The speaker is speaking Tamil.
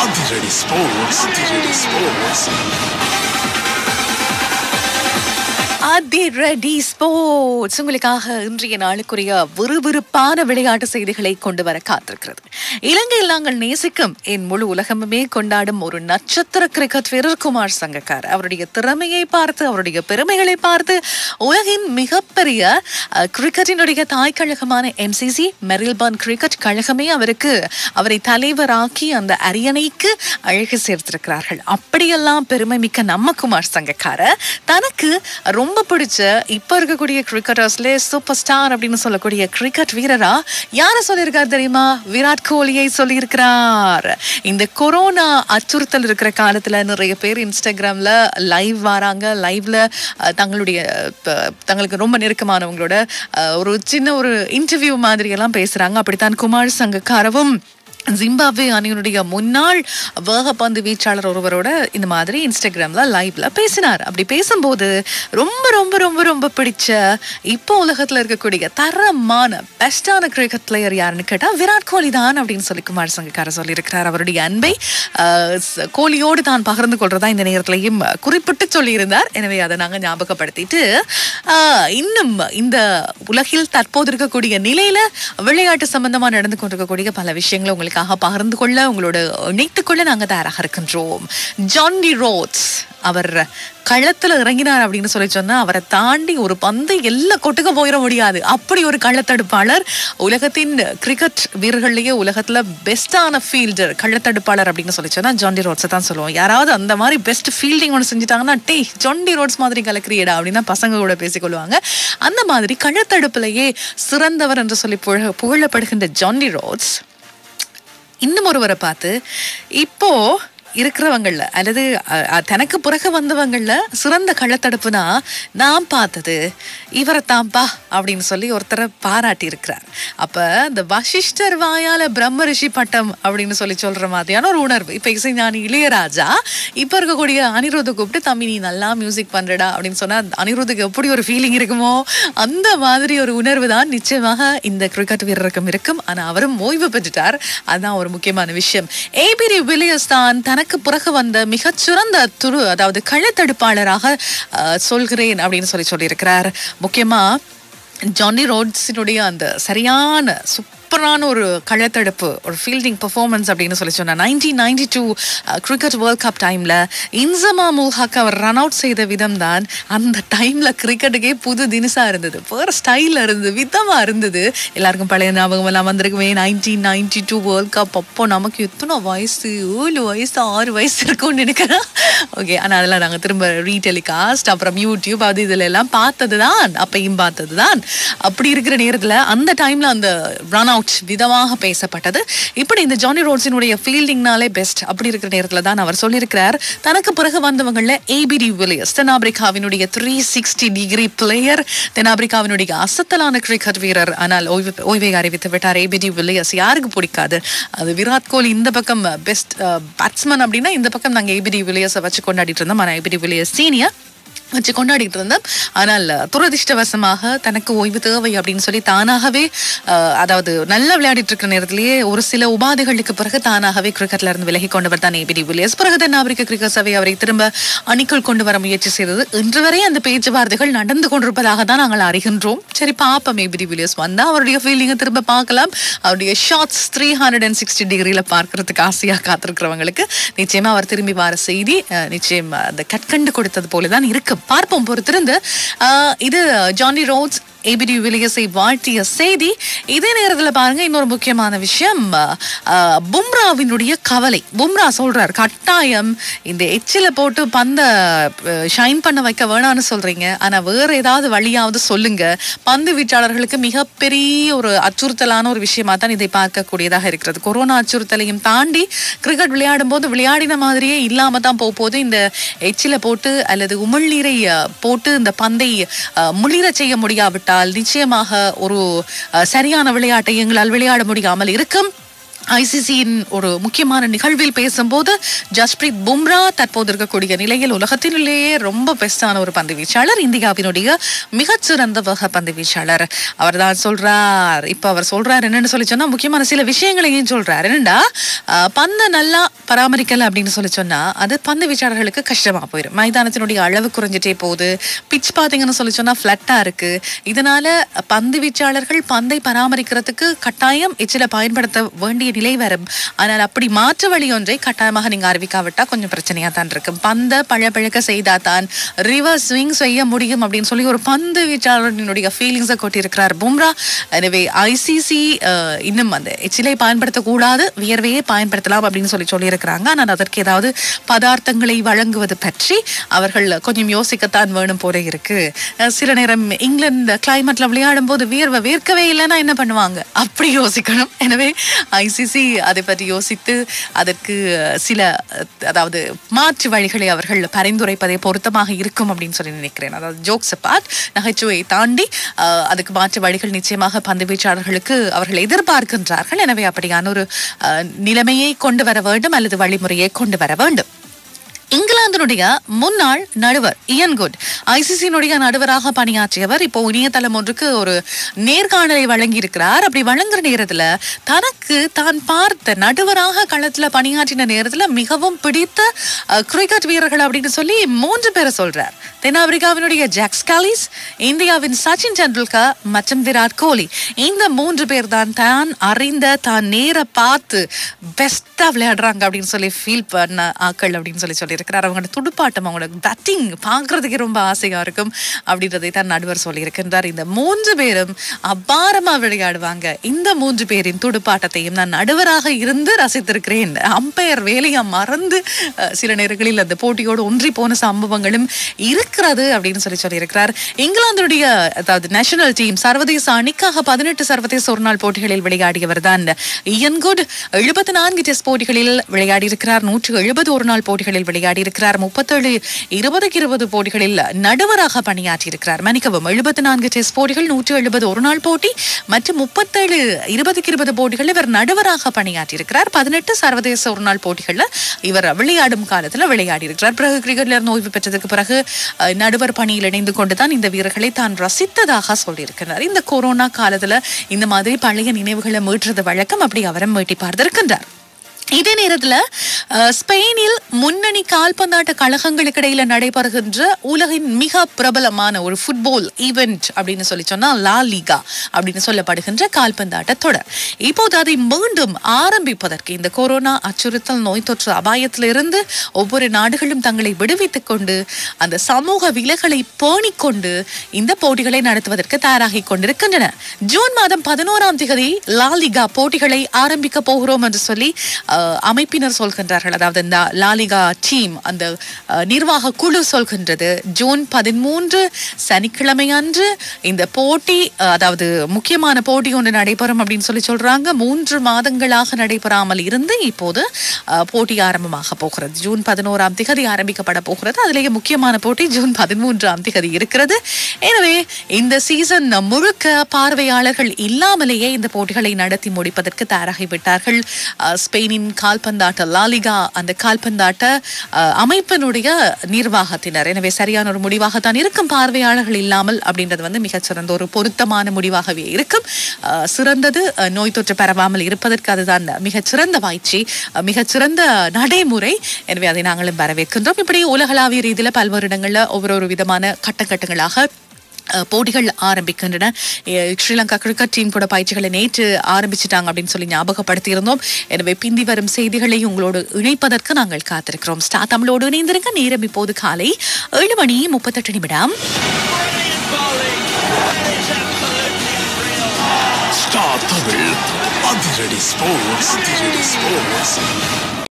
அதிரடி ஸ்போர்ட்ஸ் அதிரடி ஸ்போர்ட்ஸ் அதிரடி ஸ்போர்ட்ஸ் உங்களுக்காக இன்றைய நாளுக்குரிய விறுவிறுப்பான விளையாட்டு செய்திகளை கொண்டு வர காத்திருக்கிறது இலங்கையில் நாங்கள் நேசிக்கும் என் முழு உலகமுமே கொண்டாடும் ஒரு நட்சத்திர கிரிக்கெட் வீரர் குமார் சங்கக்கார் அவருடைய திறமையை பார்த்து அவருடைய பெருமைகளை பார்த்து உலகின் மிகப்பெரிய அஹ், கிரிக்கெட்டினுடைய தாய் கழகமான எம்சிசி மெரில்பான் கிரிக்கெட் கழகமே அவருக்கு அவரை தலைவராக்கி அந்த அரியணைக்கு அழகு சேர்த்திருக்கிறார்கள் அப்படியெல்லாம் பெருமை மிக்க நம்ம குமார் சங்கக்கார தனக்கு ரொம்ப பிடிச்ச இப்ப இருக்கக்கூடிய கிரிக்கெட்டர்ஸ்ல சூப்பர் ஸ்டார் அப்படின்னு சொல்லக்கூடிய கிரிக்கெட் வீரரா யார சொல்லியிருக்காரு தெரியுமா விராட் கோலியை சொல்லியிருக்கிறார் இந்த கொரோனா அச்சுறுத்தல் இருக்கிற காலத்துல நிறைய பேர் இன்ஸ்டாகிராம்ல லைவ் வராங்க லைவ்ல தங்களுடைய ப- தங்களுக்கு ரொம்ப நெருக்கமானவங்களோட அஹ், ஒரு சின்ன ஒரு இன்டர்வியூ மாதிரி எல்லாம் பேசுறாங்க அப்படித்தான் குமார் சங்கக்காரவும் ஜிம்பாப்வே அணியினுடைய முன்னாள் வேகப்பந்து வீச்சாளர் ஒருவரோட இந்த மாதிரி இன்ஸ்டாகிராம்ல லைவ்ல பேசினார் அப்படி பேசும்போது ரொம்ப ரொம்ப ரொம்ப ரொம்ப பிடிச்ச இப்போ உலகத்துல இருக்கக்கூடிய தரமான பெஸ்டான கிரிக்கெட் பிளேயர் யாருன்னு கேட்டா விராட் கோலி தான் அப்படின்னு சொல்லி குமார் சங்கக்காரர் சொல்லியிருக்கிறார் அவருடைய அன்பை ஆஹ், ஸ்- கோலியோடு தான் பகிர்ந்து கொள்றதா இந்த நேரத்திலையும் குறிப்பிட்டு சொல்லியிருந்தார் எனவே அதை நாங்க ஞாபகப்படுத்திட்டு ஆஹ், இன்னும் இந்த உலகில் தற்போது இருக்கக்கூடிய நிலையில விளையாட்டு சம்பந்தமா நடந்து கொண்டிருக்கக்கூடிய பல விஷயங்களை உங்களுக்காக பகிர்ந்து கொள்ள உங்களோட இணைத்துக் கொள்ள நாங்க தயாராக இருக்கின்றோம் ஜான்டி ரோட்ஸ் அவர் களத்துல இறங்கினார் அப்படின்னு சொல்லி சொன்னா அவரை தாண்டி ஒரு பந்து எல்லா கொட்டுக்க போயிட முடியாது அப்படி ஒரு கள்ளத்தடுப்பாளர் உலகத்தின் கிரிக்கெட் வீரர்கள்லயே உலகத்துல பெஸ்டான ஃபீல்டர் கள்ளத்தடுப்பாளர் அப்படின்னு சொல்லி சொன்னா ஜான்டி ரோட்ஸை தான் சொல்லுவோம் யாராவது அந்த மாதிரி பெஸ்ட் ஃபீல்டிங் ஒன்று செஞ்சுட்டாங்கன்னா டே ஜான்டி ரோட்ஸ் மாதிரி கலக்கிறியடா அப்படின்னு தான் பசங்க கூட பேசிக்கொள்வாங்க அந்த மாதிரி கள்ளத்தடுப்புலயே சிறந்தவர் என்று சொல்லி புகழ புகழப்படுகின்ற ஜான்டி ரோட்ஸ் இன்னும் ஒருவரை பார்த்து இப்போ இருக்கிறவங்கள அல்லது அ, அ, தனக்கு பிறகு வந்தவங்கள சிறந்த கள்ளத்தடுப்புனா நான் பார்த்தது இவரை தான்ப்பா அப்படின்னு சொல்லி ஒருத்தரை பாராட்டி இருக்கிறார் அப்ப இந்த வசிஷ்டர் வாயால பிரம்ம ரிஷி பட்டம் அப்படின்னு சொல்லி சொல்ற மாதிரியான ஒரு உணர்வு இப்ப இசைஞானி இளையராஜா இப்ப இருக்கக்கூடிய அனிருத்தை கூப்பிட்டு தம்பி நீ நல்லா மியூசிக் பண்றடா அப்படின்னு சொன்னா அனிருத்துக்கு எப்படி ஒரு ஃபீலிங் இருக்குமோ அந்த மாதிரி ஒரு உணர்வு தான் நிச்சயமாக இந்த கிரிக்கெட் வீரருக்கும் இருக்கும் ஆனா அவரும் ஓய்வு பெற்றுட்டார் அதுதான் ஒரு முக்கியமான விஷயம் ஏபிடி வில்லியர்ஸ் தான் தனக்கு பிறகு வந்த மிகச்சிறந்த துரு அதாவது கள்ளத்தடுப்பாளராக அஹ், சொல்கிறேன் அப்படின்னு சொல்லி சொல்லியிருக்கிறார் முக்கியமா ஜானி ரோட்ஸினுடைய அந்த சரியான சூப்பரான ஒரு கள்ளத்தடுப்பு ஒரு ஃபீல்டிங் பெர்ஃபார்மன்ஸ் அப்படின்னு சொல்லி சொன்னா nineteen ninety two cricket World Cup டைம்ல இன்சமா முல்ஹாக் அவர் ரன் அவுட் செய்த விதம் தான் அந்த டைம்ல கிரிக்கெட்டுக்கே புது தினுசா இருந்தது வேற ஸ்டைல்ல இருந்தது விதமா இருந்தது எல்லாருக்கும் பழைய ஞாபகம் எல்லாம் வந்திருக்குமே nineteen ninety two World Cup அப்போ நமக்கு எத்தனை வயசு ஏழு வயசு ஆறு வயசு இருக்கும்னு நினைக்கிறேன் ஓகே ஆனால் அதெல்லாம் நாங்கள் திரும்ப ரீடெலிகாஸ்ட் அப்புறம் யூடியூப் அது இதுல எல்லாம் பார்த்தது தான் அப்பையும் பார்த்தது தான் அப்படி இருக்கிற நேரத்தில் அந்த டைம்ல அந்த ரன் அவுட் விதமாக பேசப்பட்டது இப்படி இந்த ஜானி ரோட்ஸினுடைய ஃபீல்டிங்னாலே பெஸ்ட் அப்படி இருக்கிற நேரத்தில் தான் அவர் சொல்லியிருக்கிறார் தனக்கு பிறகு வந்தவங்கள ஏபிடி வில்லியர்ஸ் தென்னாப்பிரிக்காவினுடைய த்ரீ சிக்ஸ்டி டிகிரி பிளேயர் தென்னாப்பிரிக்காவினுடைய அசத்தலான கிரிக்கெட் வீரர் ஆனால் ஓய்வு ஓய்வை அறிவித்து விட்டார் ஏபிடி வில்லியர்ஸ் யாருக்கு பிடிக்காது அது விராட் கோலி இந்த பக்கம் பெஸ்ட் பேட்ஸ்மேன் அப்படின்னா இந்த பக்கம் நாங்கள் ஏபிடி வில்லியர்ஸை வச்சு கொண்டாடிட்டு இருந்தோம் ஆனால் ஏபிடி வில்லியர்ஸ் சீனியர் வச்சு கொண்டாடிட்டு இருந்தோம் ஆனால் துரதிர்ஷ்டவசமாக தனக்கு ஓய்வு தேவை அப்படின்னு சொல்லி தானாகவே அஹ், அதாவது நல்லா விளையாடிட்டு இருக்கிற நேரத்திலேயே ஒரு சில உபாதைகளுக்கு பிறகு தானாகவே கிரிக்கெட்ல இருந்து விலகி கொண்டவர் தான் ஏபிடி வில்லியர்ஸ் பிறகு தென்னாப்பிரிக்க கிரிக்கெட் சபை அவரை திரும்ப அணிக்குள் கொண்டு வர முயற்சி செய்தது இன்று வரை அந்த பேச்சுவார்த்தைகள் நடந்து கொண்டிருப்பதாக தான் நாங்கள் அறிகின்றோம் சரி பாப்போம் ஏபிடி வில்லியர்ஸ் வந்தா அவருடைய ஃபீல்டிங்கை திரும்ப பார்க்கலாம் அவருடைய shots three hundred and sixty டிகிரியில பார்க்கறதுக்கு ஆசையாக காத்திருக்கிறவங்களுக்கு நிச்சயமா அவர் திரும்பி வர செய்தி அஹ், நிச்சயம் அந்த கற்கண்டு கொடுத்தது போல தான் இருக்கு பார்ப்போம் பொறுத்திருந்து அஹ், இது ஜானி ரோட்ஸ் ஏபிடி வில்லியர்ஸை வாழ்த்திய செய்தி இதே நேரத்துல பாருங்க இன்னொரு முக்கியமான விஷயம் அஹ், பும்ராவினுடைய கவலை பும்ரா சொல்றார் கட்டாயம் இந்த எச்சில போட்டு பந்த ஷைன் பண்ண வைக்க வேணாம்னு சொல்றீங்க ஆனா வேற ஏதாவது வழியாவது சொல்லுங்க பந்து வீச்சாளர்களுக்கு மிகப்பெரிய ஒரு அச்சுறுத்தலான ஒரு விஷயமா தான் இதை பார்க்கக்கூடியதாக இருக்கிறது கொரோனா அச்சுறுத்தலையும் தாண்டி கிரிக்கெட் விளையாடும் போது விளையாடின மாதிரியே இல்லாம தான் போக போது இந்த எச்சில போட்டு அல்லது உமிழ்நீரை அஹ், போட்டு இந்த பந்தை அஹ், முளிர செய்ய முடியாவிட்டால் நிச்சயமாக ஒரு அஹ், சரியான விளையாட்டை எங்களால் விளையாட முடியாமல் இருக்கும் ஐசிசியின் ஒரு முக்கியமான நிகழ்வில் பேசும்போது ஜஸ்பிரீத் பும்ரா தற்போது இருக்கக்கூடிய நிலையில் உலகத்திலேயே ரொம்ப பெஸ்டான ஒரு பந்து வீச்சாளர் இந்தியாவினுடைய மிகச்சிறந்த வக பந்து வீச்சாளர் அவர் தான் சொல்றார் இப்ப அவர் சொல்றார் என்னன்னு சொல்லி சொன்னா முக்கியமான சில விஷயங்களையும் சொல்றார் என்னண்டா அஹ், பந்தை நல்லா பராமரிக்கல அப்படின்னு சொல்லி சொன்னா அது பந்து வீச்சாளர்களுக்கு கஷ்டமா போயிடும் மைதானத்தினுடைய அளவு குறைஞ்சிட்டே போகுது பிச் பாத்தீங்கன்னு சொல்லி சொன்னா ஃபிளட்டா இருக்கு இதனால பந்து வீச்சாளர்கள் பந்தை பராமரிக்கிறதுக்கு கட்டாயம் எச்சில பயன்படுத்த வேண்டிய நிலை வரும் ஆனால் அப்படி மாற்று வழி ஒன்றை கட்டாயமாக நீங்க அறிவிக்காவிட்டா கொஞ்சம் பிரச்சனையா தான் இருக்கும் பந்தை பழப்பழக்க செய்தா தான் ரிவர்ஸ் ஸ்விங் செய்ய முடியும் அப்படின்னு சொல்லி ஒரு பந்து வீச்சாளரினுடைய ஃபீலிங்ஸை கொட்டியிருக்கிறார் பும்ரா எனவே ஐசிசி இன்னும் அந்த எச்சிலை பயன்படுத்தக்கூடாது வியர்வையே பயன்படுத்தலாம் அப்படின்னு சொல்லி சொல்லியிருக்கிறாங்க ஆனால் அதற்கு ஏதாவது பதார்த்தங்களை வழங்குவது பற்றி அவர்கள் கொஞ்சம் யோசிக்கத்தான் வேணும் போல இருக்கு அஹ் சில நேரம் இங்கிலாந்து கிளைமேட்ல விளையாடும் போது வியர்வை வேர்க்கவே இல்லைன்னா என்ன பண்ணுவாங்க அப்படி யோசிக்கணும் எனவே ஐசிசி அதை பற்றி யோசித்து அதற்கு சில அஹ், அதாவது மாற்று வழிகளை அவர்கள் பரிந்துரைப்பதை பொருத்தமாக இருக்கும் அப்படின்னு சொல்லி நினைக்கிறேன் அதாவது ஜோக்ஸ் பார்ட் நகைச்சுவையை தாண்டி அஹ், அதுக்கு மாற்று வழிகள் நிச்சயமாக பந்து வீச்சாளர்களுக்கு அவர்கள் எதிர்பார்க்கின்றார்கள் எனவே அப்படியான ஒரு அஹ், நிலைமையை கொண்டு வர வேண்டும் அல்லது வழிமுறையை கொண்டு வர வேண்டும் இங்கிலாந்தினுடைய முன்னாள் நடுவர் இயன் குட் ஐசிசியினுடைய நடுவராக பணியாற்றியவர் இப்போ இணையதளம் ஒன்றுக்கு ஒரு நேர்காணலை வழங்கியிருக்கிறார் அப்படி வழங்குற நேரத்துல தனக்கு தான் பார்த்த நடுவராக களத்துல பணியாற்றின நேரத்துல மிகவும் பிடித்த அஹ், கிரிக்கெட் வீரர்கள் அப்படின்னு சொல்லி மூன்று பேரை சொல்றார் தென்னாப்பிரிக்காவினுடைய ஜாக் ஸ்காலிஸ் இந்தியாவின் சச்சின் டெண்டுல்கர் மற்றும் விராட் கோலி இந்த மூன்று பேர் தான் தான் அறிந்த தான் நேர பார்த்து பெஸ்டா விளையாடுறாங்க அப்படின்னு சொல்லி ஃபீல் பண்ண ஆக்கள் அப்படின்னு சொல்லி சொல்லியிருக்கிறார் அவங்களோட துடுப்பாட்டம் அவங்களோட பேட்டிங் பார்க்கறதுக்கே ரொம்ப ஆசையா இருக்கும் அப்படின்றதை தான் நடுவர் சொல்லியிருக்கின்றார் இந்த மூன்று பேரும் அபாரமா விளையாடுவாங்க இந்த மூன்று பேரின் துடுப்பாட்டத்தையும் நான் நடுவராக இருந்து ரசித்திருக்கிறேன் அம்பையர் வேலையா மறந்து அஹ், சில நேரங்களில் அந்த போட்டியோடு ஒன்றி போன சம்பவங்களும் இருக்கிறது அப்படின்னு சொல்லி சொல்லியிருக்கிறார் இங்கிலாந்துடைய அதாவது நேஷனல் டீம் சர்வதேச அணிக்காக பதினெட்டு சர்வதேச ஒருநாள் போட்டிகளில் விளையாடியவர் தான் இயன் குட் எழுபத்தி நான்கு டெஸ்ட் போட்டிகளில் விளையாடி இருக்கிறார் நூற்று எழுபது ஒரு நாள் போட்டிகளில் விளையாடி இருக்கிறார் முப்பத்தேழு இருபதுக்கு இருபது போட்டிகளில் நடுவராக பணியாற்றி இருக்கிறார் மன்னிக்கவும் எழுபத்தி நான்கு டெஸ்ட் போட்டிகள் நூற்று எழுபது ஒரு நாள் போட்டி மற்றும் முப்பத்தேழு இருபதுக்கு இருபது போட்டிகளில் இவர் நடுவராக பணியாற்றி இருக்கிறார் பதினெட்டு சர்வதேச ஒரு நாள் போட்டிகளில் இவர் விளையாடும் காலத்தில் விளையாடி இருக்கிறார் பிறகு கிரிக்கெட்ல இருந்து ஓய்வு பெற்றதுக்கு பிறகு அஹ், நடுவர் பணியில் இணைந்து கொண்டுதான் இந்த வீரர்களை தான் ரசித்ததாக சொல்லியிருக்கிறார் இந்த கொரோனா காலத்துல இந்த மாதிரி பழைய நினைவுகளை மீட்டுறது வழக்கம் அப்படி அவரும் மீட்டி பார்த்திருக்கின்றார் இதே நேரத்துல அஹ், ஸ்பெயினில் முன்னணி கால்பந்தாட்ட கழகங்களுக்கு இடையில நடைபெறுகின்ற உலகின் மிக பிரபலமான ஒரு ஃபுட்பால் ஈவெண்ட் அப்படின்னு சொல்லி சொன்னா லா லீகா அப்படின்னு சொல்லப்படுகின்ற கால்பந்தாட்ட தொடர் இப்போது அதை மீண்டும் ஆரம்பிப்பதற்கு இந்த கொரோனா அச்சுறுத்தல் நோய் தொற்று அபாயத்திலிருந்து ஒவ்வொரு நாடுகளும் தங்களை விடுவித்துக் கொண்டு அந்த சமூக விலகலை பேணிக்கொண்டு இந்த போட்டிகளை நடத்துவதற்கு தயாராகி கொண்டிருக்கின்றன ஜூன் மாதம் பதினோராம் தேதி லா லீகா போட்டிகளை ஆரம்பிக்க போகிறோம் என்று சொல்லி அஹ், அமைப்பினர் சொல்கின்றார்கள் அதாவது இந்த லாலிகா டீம் அந்த அஹ், நிர்வாக குழு சொல்கின்றது ஜூன் பதிமூன்று சனிக்கிழமை அன்று இந்த போட்டி அஹ், அதாவது முக்கியமான போட்டி ஒன்று நடைபெறும் அப்படின்னு சொல்லி சொல்றாங்க மூன்று மாதங்களாக நடைபெறாமல் இருந்து இப்போது அஹ், போட்டி ஆரம்பமாக போகிறது ஜூன் பதினோராம் திகதி ஆரம்பிக்கப்பட போகிறது அதிலேயே முக்கியமான போட்டி ஜூன் பதிமூன்றாம் திகதி இருக்கிறது எனவே இந்த சீசன் முழுக்க பார்வையாளர்கள் இல்லாமலேயே இந்த போட்டிகளை நடத்தி முடிப்பதற்கு தயாராகிவிட்டார்கள் அஹ், ஸ்பெயினின் கால்பந்தாட்ட லாலிகா அந்த கால்பந்தாட்ட அஹ், அமைப்பினுடைய நிர்வாகத்தினர் எனவே சரியான ஒரு முடிவாகத்தான் இருக்கும் பார்வையாளர்கள் இல்லாமல் அப்படின்றது வந்து மிகச்சிறந்த ஒரு பொருத்தமான முடிவாகவே இருக்கும் அஹ், சிறந்தது அஹ், நோய் தொற்று பரவாமல் இருப்பதற்கு அதுதான் மிகச்சிறந்த பயிற்சி அஹ், மிகச்சிறந்த நடைமுறை எனவே அதை நாங்களும் வரவேற்கின்றோம் இப்படி உலகளாவிய ரீதியில் பல்வேறு இடங்கள்ல ஒவ்வொரு விதமான கட்டங்கட்டங்களாக அஹ், போட்டிகள் ஆரம்பிக்கின்றன அஹ், ஸ்ரீலங்கா கிரிக்கெட் டீம் கூட பயிற்சிகளை நேற்று ஆரம்பிச்சிட்டாங்க அப்படின்னு சொல்லி ஞாபகப்படுத்தி இருந்தோம் எனவே பிந்தி வரும் செய்திகளை உங்களோடு இணைப்பதற்கு நாங்கள் காத்திருக்கிறோம் ஸ்டார் தமிழோடு இணைந்திருக்க நேரம் இப்போது காலை ஏழு மணி முப்பத்தெட்டு நிமிடம் Star தமிழ் அதிரடி ஸ்போர்ட்ஸ் அதிரடி ஸ்போர்ட்ஸ்